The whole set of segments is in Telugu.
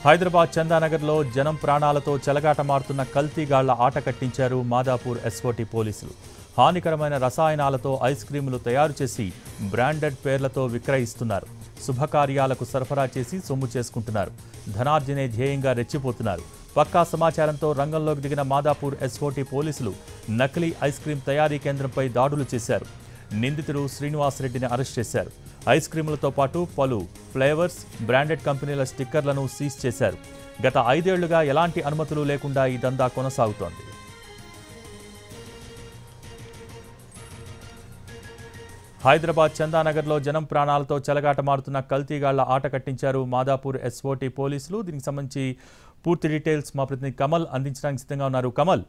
హైదరాబాద్ చందానగర్లో జనం ప్రాణాలతో చెలగాటమాడుతున్న కల్తీగాళ్ల ఆట కట్టించారు మాదాపూర్ ఎస్ఓటీ పోలీసులు హానికరమైన రసాయనాలతో ఐస్ క్రీములు తయారు చేసి బ్రాండెడ్ పేర్లతో విక్రయిస్తున్నారు శుభకార్యాలకు సరఫరా చేసి సొమ్ము చేసుకుంటున్నారు ధనార్జనే ధ్యేయంగా రెచ్చిపోతున్నారు పక్కా సమాచారంతో రంగంలోకి దిగిన మాదాపూర్ ఎస్ఓటీ పోలీసులు నకిలీ ఐస్ క్రీం తయారీ కేంద్రంపై దాడులు చేశారు నిందితుడు శ్రీనివాసరెడ్డిని అరెస్ట్ చేశారు ఐస్ క్రీములతో పాటు పలు ఫ్లేవర్స్ బ్రాండెడ్ కంపెనీల స్టిక్కర్లను సీజ్ చేశారు గత ఐదేళ్లుగా ఎలాంటి అనుమతులు లేకుండా ఈ దందా కొనసాగుతోంది హైదరాబాద్ చందానగర్లో జనం ప్రాణాలతో చెలగాటమాడుతున్న కల్తీగాళ్ల ఆట కట్టించారు మాదాపూర్ ఎస్ఓటీ పోలీసులు దీనికి సంబంధించి పూర్తి డీటెయిల్స్ మా ప్రతినిధి కమల్ అందించడానికి సిద్ధంగా ఉన్నారు కమల్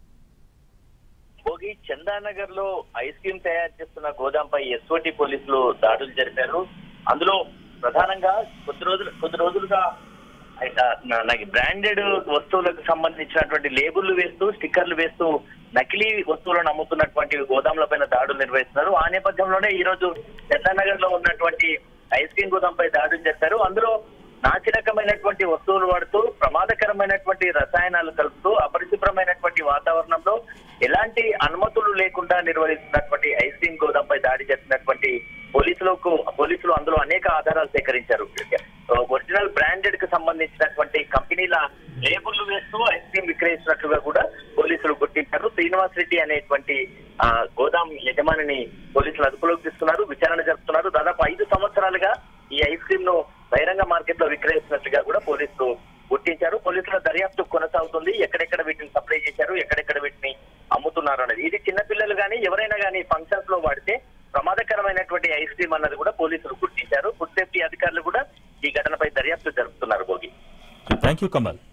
భోగి చందానగర్ లో ఐస్ క్రీమ్ తయారు చేస్తున్న గోదాంపై ఎస్ఓటి పోలీసులు దాడులు జరిపారు అందులో ప్రధానంగా కొద్ది రోజులు కొద్ది రోజులుగా ఆయన నా- నాకు బ్రాండెడ్ వస్తువులకు సంబంధించినటువంటి లేబుల్లు వేస్తూ స్టిక్కర్లు వేస్తూ నకిలీ వస్తువులను అమ్ముతున్నటువంటి గోదాముల పైన దాడులు నిర్వహిస్తున్నారు ఆ నేపథ్యంలోనే ఈ రోజు చందానగర్ లో ఉన్నటువంటి ఐస్ క్రీమ్ గోదాంపై దాడులు జరిపారు అందులో నాసిరకమైనటువంటి వస్తువులు వాడుతూ ప్రమాదకరమైనటువంటి రసాయనాలు కలుపుతూ అపరిశుభ్రమైనటువంటి వాతావరణంలో ఎలాంటి అనుమతులు లేకుండా నిర్వహిస్తున్నటువంటి ఐస్ క్రీమ్ గోదాంపై దాడి జరిపినటువంటి పోలీసులకు పోలీసులు అందులో అనేక ఆధారాలు సేకరించారు ఒరిజినల్ బ్రాండెడ్ కు సంబంధించినటువంటి కంపెనీల లేబుల్ వేస్తూ ఐస్ క్రీమ్ విక్రయిస్తున్నట్లుగా కూడా పోలీసులు గుర్తించారు శ్రీనివాస్ రెడ్డి అనేటువంటి ఆ, గోదాం యజమానిని పోలీసులు అదుపులోకి తీసుకున్నారు విచారణ జరుపుతున్నారు దాదాపు ఐదు సంవత్సరాలుగా ఈ ఐస్ క్రీమ్ ను బహిరంగ మార్కెట్ లో విక్రయిస్తున్నట్లుగా కూడా పోలీసులు గుర్తించారు పోలీసుల దర్యాప్తు కొనసాగుతుంది ఎక్కడెక్కడ వీటిని సప్లై చేశారు ఎక్కడెక్కడ వీటిని అమ్ముతున్నారు అనేది ఇది చిన్నపిల్లలు కానీ ఎవరైనా కానీ ఫంక్షన్స్ లో వాడితే ప్రమాదకరమైనటువంటి ఐస్ క్రీమ్ అన్నది కూడా పోలీసులు గుర్తించారు ఫుడ్ సేఫ్టీ అధికారులు కూడా ఈ ఘటనపై దర్యాప్తు జరుపుతున్నారు భోగి థ్యాంక్ యూ కమల్